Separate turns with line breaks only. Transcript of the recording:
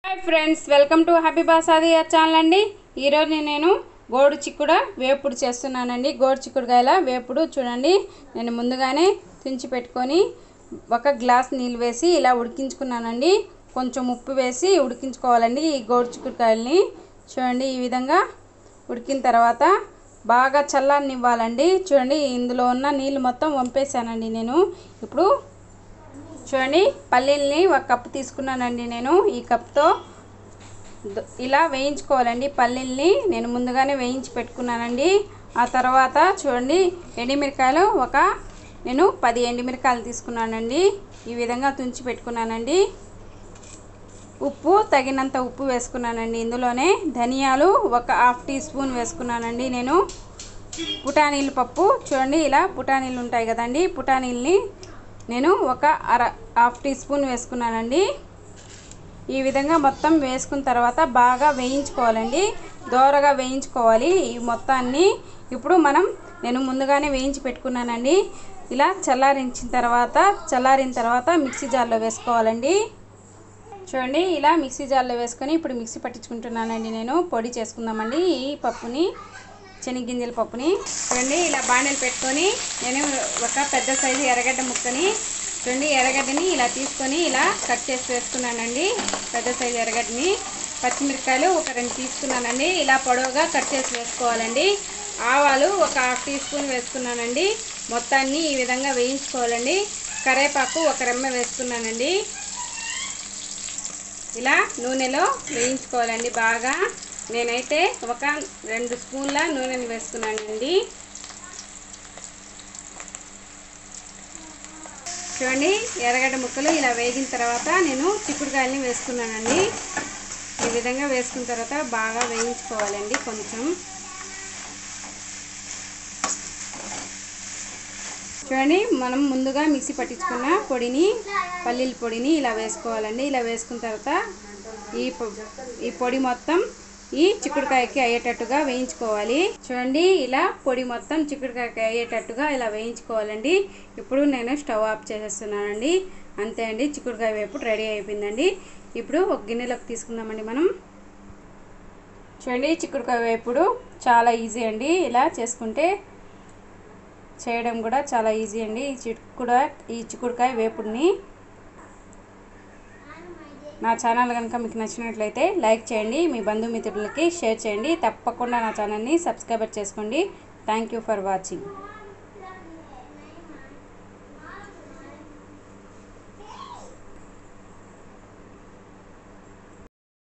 hi friends welcome to happy బాసాది channel అండి ఈరోజు నేను గోడు చిక్కుడు వేపుడు చేస్తున్నానండి గోడు చిక్కుడుకాయల వేపుడు చూడండి నేను ముందుగానే తుంచి పెట్టుకొని ఒక గ్లాస్ నీళ్ళు వేసి ఇలా ఉడికించుకున్నానండి కొంచెం ఉప్పు వేసి ఉడికించుకోవాలండి ఈ గోడు చిక్కుడుకాయలని చూడండి ఈ విధంగా ఉడికిన తర్వాత బాగా చల్లారనివ్వాలండి చూడండి ఇందులో ఉన్న నీళ్ళు మొత్తం వంపేసానండి నేను ఇప్పుడు చూడండి పల్లీల్ని ఒక కప్పు తీసుకున్నానండి నేను ఈ కప్తో ద- ఇలా వేయించుకోవాలండి పల్లీల్ని నేను ముందుగానే వేయించి పెట్టుకున్నానండి ఆ తర్వాత చూడండి ఎండిమిరకాయలు ఒక నేను పది ఎండిమిరకాయలు తీసుకున్నానండి ఈ విధంగా తుంచి పెట్టుకున్నానండి ఉప్పు తగినంత ఉప్పు వేసుకున్నానండి ఇందులోనే ధనియాలు ఒక హాఫ్ టీ స్పూన్ వేసుకున్నానండి నేను పుటానీలు పప్పు చూడండి ఇలా పుటానీలు ఉంటాయి కదండి పుటానీల్ని నేను ఒక అర హాఫ్ టీ స్పూన్ వేసుకున్నానండి ఈ విధంగా మొత్తం వేసుకున్న తర్వాత బాగా వేయించుకోవాలండి దోరగా వేయించుకోవాలి ఈ మొత్తాన్ని ఇప్పుడు మనం నేను ముందుగానే వేయించి పెట్టుకున్నానండి ఇలా చల్లారించిన తర్వాత చల్లారిన తర్వాత మిక్సీ జార్లో వేసుకోవాలండి చూడండి ఇలా మిక్సీ జార్లో వేసుకొని ఇప్పుడు మిక్సీ పట్టించుకుంటున్నానండి నేను పొడి చేసుకుందామండి ఈ పప్పుని శనగ్గింజల పప్పుని చూడండి ఇలా బాండలు పెట్టుకొని నేను ఒక పెద్ద సైజు ఎర్రగడ్డ ముక్కని చూడండి ఎర్రగడ్డని ఇలా తీసుకొని ఇలా కట్ చేసి వేసుకున్నానండి పెద్ద సైజు ఎర్రగడ్డని పచ్చిమిరపకాయలు ఒక రెండు తీసుకున్నానండి ఇలా పొడవుగా కట్ చేసి వేసుకోవాలండి ఆవాలు ఒక హాఫ్ టీ స్పూన్ వేసుకున్నానండి మొత్తాన్ని ఈ విధంగా వేయించుకోవాలండి కరేపాకు ఒక రెమ్మ వేసుకున్నానండి ఇలా నూనెలో వేయించుకోవాలండి బాగా నేనైతే ఒక రెండు స్పూన్ల నూనెని వేసుకున్నానండి చూడండి ఎర్రగడ్డ ముక్కలు ఇలా వేగిన తర్వాత నేను చిక్కుడుకాయలని వేసుకున్నానండి ఈ విధంగా వేసుకున్న తర్వాత బాగా వేయించుకోవాలండి కొంచెం చూడండి మనం ముందుగా మిక్సీ పట్టించుకున్న పొడిని పల్లీల పొడిని ఇలా వేసుకోవాలండి ఇలా వేసుకున్న తర్వాత ఈ పొ- ఈ పొడి మొత్తం ఈ చిక్కుడుకాయకి అయ్యేటట్టుగా వేయించుకోవాలి చూడండి ఇలా పొడి మొత్తం చిక్కుడుకాయకి అయ్యేటట్టుగా ఇలా వేయించుకోవాలండి ఇప్పుడు నేను స్టవ్ ఆఫ్ చేసేస్తున్నానండి అంతే అండి చిక్కుడుకాయ వేపుడు రెడీ అయిపోయిందండి ఇప్పుడు ఒక గిన్నెలోకి తీసుకుందామండి మనం చూడండి చిక్కుడుకాయ వేపుడు చాలా ఈజీ అండి ఇలా చేసుకుంటే చేయడం కూడా చాలా ఈజీ అండి ఈ చిక్కుడు ఈ చిక్కుడుకాయ వేపుడిని నా ఛానల్ కనుక మీకు నచ్చినట్లయితే లైక్ చేయండి మీ బంధుమిత్రులకి షేర్ చేయండి తప్పకుండా నా ఛానల్ని సబ్స్క్రైబర్ చేసుకోండి థ్యాంక్ యూ ఫర్ వాచింగ్